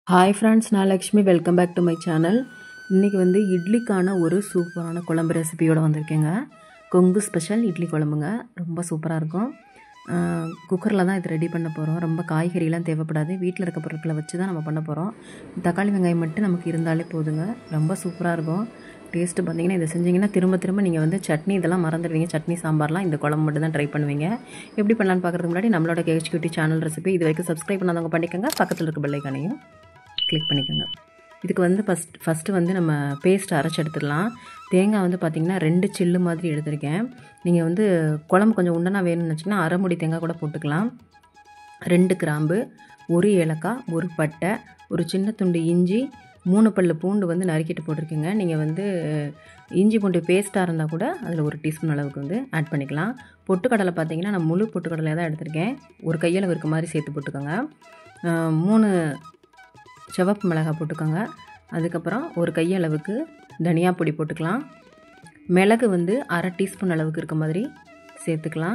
hi friends நான் Lakshmi welcome back to my channel இன்றைக்கி வந்து இட்லிக்கான ஒரு சூப்பரான குழம்பு ரெசிபியோடு வந்திருக்கேங்க கொங்கு ஸ்பெஷல் இட்லி குழம்புங்க ரொம்ப சூப்பராக இருக்கும் குக்கரில் தான் இது ரெடி பண்ண போகிறோம் ரொம்ப காய்கறிலாம் தேவைப்படாது வீட்டில் இருக்க பொருட்களை வச்சு தான் நம்ம பண்ண போகிறோம் தக்காளி வெங்காயம் மட்டும் நமக்கு இருந்தாலே போதுங்க ரொம்ப சூப்பராக இருக்கும் டேஸ்ட்டு பார்த்தீங்கன்னா இதை செஞ்சிங்கன்னா திரும்ப திரும்ப நீங்கள் வந்து சட்னி இதெல்லாம் மறந்துடுவீங்க சட்னி சாம்பார்லாம் இந்த குழம்பு மட்டும் தான் ட்ரை பண்ணுவீங்க எப்படி பண்ணலான்னு பார்க்குறதுக்கு முன்னாடி நம்மளோட கேஹெச்கியூட்டி சேனல் ரெசிபி இது வரைக்கும் சப்ஸ்கிரைப் பண்ணாதவங்க பண்ணிக்கோங்க பக்கத்தில் இருக்க பெல்லைக்கானையும் கிளிக் பண்ணிக்கோங்க இதுக்கு வந்து ஃபஸ்ட் ஃபஸ்ட்டு வந்து நம்ம பேஸ்ட் அரைச்சி எடுத்துடலாம் தேங்காய் வந்து பார்த்திங்கன்னா ரெண்டு சில்லு மாதிரி எடுத்திருக்கேன் நீங்கள் வந்து குழம்பு கொஞ்சம் உண்டனா வேணும்னு வச்சிங்கன்னா அரை முடி தேங்காய் கூட போட்டுக்கலாம் ரெண்டு கிராம்பு ஒரு ஏலக்காய் ஒரு பட்டை ஒரு சின்ன துண்டு இஞ்சி மூணு பல்லு பூண்டு வந்து நறுக்கிட்டு போட்டிருக்கீங்க நீங்கள் வந்து இஞ்சி பூண்டு பேஸ்ட்டாக இருந்தால் கூட அதில் ஒரு டீஸ்பூன் அளவுக்கு வந்து ஆட் பண்ணிக்கலாம் பொட்டுக்கடலை பார்த்தீங்கன்னா நான் முழு பொட்டுக்கடலை தான் எடுத்திருக்கேன் ஒரு கையளவு இருக்க மாதிரி சேர்த்து போட்டுக்கோங்க மூணு சிவப்பு மிளகாய் போட்டுக்கோங்க அதுக்கப்புறம் ஒரு கையளவுக்கு தனியா பொடி போட்டுக்கலாம் மிளகு வந்து அரை டீஸ்பூன் அளவுக்கு இருக்க மாதிரி சேர்த்துக்கலாம்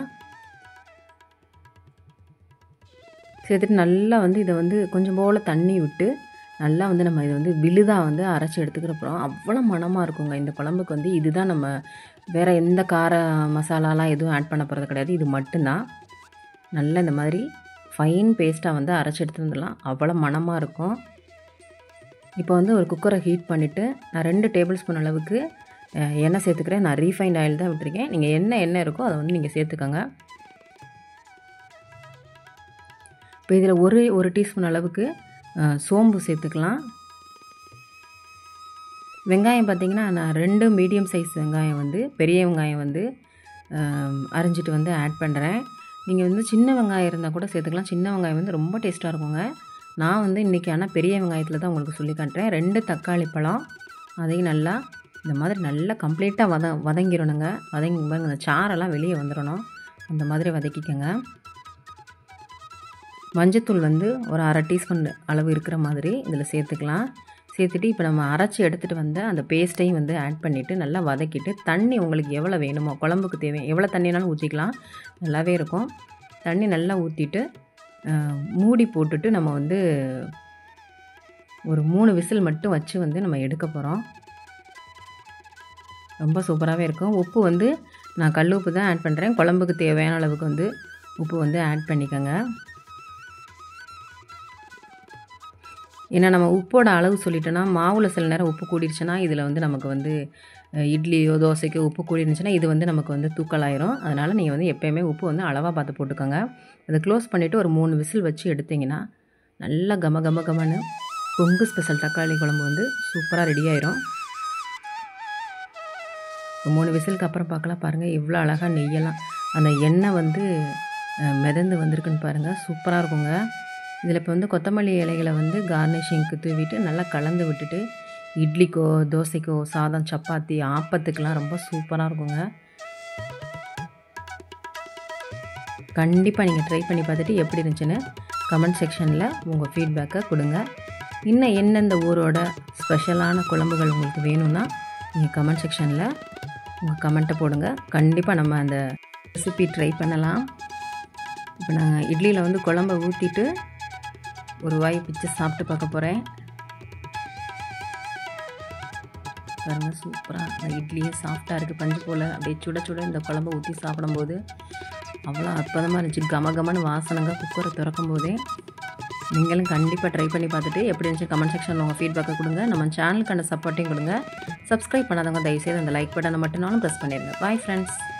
சேர்த்துட்டு நல்லா வந்து இதை வந்து கொஞ்சம் போல் தண்ணி விட்டு நல்லா வந்து நம்ம இதை வந்து விழுதாக வந்து அரைச்சி எடுத்துக்கிறப்பறம் அவ்வளோ மனமாக இருக்குங்க இந்த குழம்புக்கு வந்து இதுதான் நம்ம வேறு எந்த கார மசாலாலாம் எதுவும் ஆட் பண்ண போகிறது கிடையாது இது மட்டும்தான் நல்லா இந்த மாதிரி ஃபைன் பேஸ்ட்டாக வந்து அரைச்சி எடுத்துட்டு வந்துடலாம் அவ்வளோ மனமாக இருக்கும் இப்போ வந்து ஒரு குக்கரை ஹீட் பண்ணிவிட்டு நான் ரெண்டு டேபிள் ஸ்பூன் அளவுக்கு எண்ணெய் சேர்த்துக்கிறேன் நான் ரீஃபைண்ட் ஆயில் தான் விட்டுருக்கேன் நீங்கள் என்ன எண்ணெய் இருக்கோ அதை வந்து நீங்கள் சேர்த்துக்கோங்க இப்போ இதில் ஒரு ஒரு டீஸ்பூன் அளவுக்கு சோம்பு சேர்த்துக்கலாம் வெங்காயம் பார்த்திங்கன்னா நான் ரெண்டு மீடியம் சைஸ் வெங்காயம் வந்து பெரிய வெங்காயம் வந்து அரைஞ்சிட்டு வந்து ஆட் பண்ணுறேன் நீங்கள் வந்து சின்ன வெங்காயம் இருந்தால் கூட சேர்த்துக்கலாம் சின்ன வெங்காயம் வந்து ரொம்ப டேஸ்ட்டாக இருக்குங்க நான் வந்து இன்றைக்கி ஆனால் பெரிய வெங்காயத்தில் தான் உங்களுக்கு சொல்லி காட்டுறேன் ரெண்டு தக்காளி பழம் அதையும் நல்லா இந்த மாதிரி நல்லா கம்ப்ளீட்டாக வத வதங்கிடணுங்க வதங்கி பாருங்க இந்த சாரெல்லாம் வெளியே வந்துடணும் அந்த மாதிரி வதக்கிக்கோங்க மஞ்சத்தூள் வந்து ஒரு அரை டீஸ்பூன் அளவு இருக்கிற மாதிரி இதில் சேர்த்துக்கலாம் சேர்த்துட்டு இப்போ நம்ம அரைச்சி எடுத்துகிட்டு வந்த அந்த பேஸ்ட்டையும் வந்து ஆட் பண்ணிவிட்டு நல்லா வதக்கிட்டு தண்ணி உங்களுக்கு எவ்வளோ வேணுமோ குழம்புக்கு தேவை எவ்வளோ தண்ணினாலும் ஊற்றிக்கலாம் நல்லாவே இருக்கும் தண்ணி நல்லா ஊற்றிட்டு மூடி போட்டுட்டு நம்ம வந்து ஒரு மூணு விசில் மட்டும் வச்சு வந்து நம்ம எடுக்க போகிறோம் ரொம்ப சூப்பராகவே இருக்கும் உப்பு வந்து நான் கல் உப்பு தான் ஆட் பண்ணுறேன் குழம்புக்கு தேவையான அளவுக்கு வந்து உப்பு வந்து ஆட் பண்ணிக்கோங்க ஏன்னா நம்ம உப்போட அளவு சொல்லிட்டோன்னா மாவில் சில நேரம் உப்பு கூடிருச்சுன்னா இதில் வந்து நமக்கு வந்து இட்லியோ தோசைக்கோ உப்பு கூடிருந்துச்சுன்னா இது வந்து நமக்கு வந்து தூக்கலாயிரும் அதனால் நீங்கள் வந்து எப்போயுமே உப்பு வந்து அளவாக பார்த்து போட்டுக்கோங்க அதை க்ளோஸ் பண்ணிவிட்டு ஒரு மூணு விசில் வச்சு எடுத்திங்கன்னா நல்லா கம கம கமன்னு கொங்கு ஸ்பெஷல் தக்காளி குழம்பு வந்து சூப்பராக ரெடி ஆயிரும் மூணு விசிலுக்கு அப்புறம் பார்க்கலாம் பாருங்கள் இவ்வளோ அழகாக நெய்யலாம் அந்த எண்ணெய் வந்து மிதந்து வந்திருக்குன்னு பாருங்கள் சூப்பராக இருக்குங்க இதில் இப்போ வந்து கொத்தமல்லி இலைகளை வந்து கார்னிஷிங்க்கு தூவிட்டு நல்லா கலந்து விட்டுட்டு இட்லிக்கோ தோசைக்கோ சாதம் சப்பாத்தி ஆப்பத்துக்கெலாம் ரொம்ப சூப்பராக இருக்குங்க கண்டிப்பாக நீங்கள் ட்ரை பண்ணி பார்த்துட்டு எப்படி இருந்துச்சுன்னு கமெண்ட் செக்ஷனில் உங்கள் ஃபீட்பேக்கை கொடுங்க இன்னும் எந்தெந்த ஊரோட ஸ்பெஷலான குழம்புகள் உங்களுக்கு வேணும்னா நீங்கள் கமெண்ட் செக்ஷனில் உங்கள் கமெண்ட்டை போடுங்க கண்டிப்பாக நம்ம அந்த ரெசிபி ட்ரை பண்ணலாம் இப்போ நான் இட்லியில் வந்து குழம்பை ஊற்றிட்டு ஒரு வாய் பிச்சு சாப்பிட்டு பார்க்க போகிறேன் பாருங்கள் சூப்பராக அந்த இட்லியே சாஃப்டாக இருக்குது பஞ்சு போல் அப்படியே சுட சுட இந்த குழம்பை ஊற்றி சாப்பிடும்போது அவ்வளோ அற்புதமாக இருந்துச்சு கம கமன்னு வாசனங்க குக்கரை திறக்கும் போதே நீங்களும் கண்டிப்பாக ட்ரை பண்ணி பார்த்துட்டு எப்படி இருந்துச்சு கமெண்ட் செக்ஷனில் உங்கள் ஃபீட்பேக்கை கொடுங்க நம்ம சேனலுக்கான சப்போர்ட்டையும் கொடுங்க சப்ஸ்கிரைப் பண்ணாதவங்க தயவுசெய்து அந்த லைக் பட்டனை மட்டும்னாலும் ப்ரெஸ் பண்ணிடுங்க பாய் ஃப்ரெண்ட்ஸ்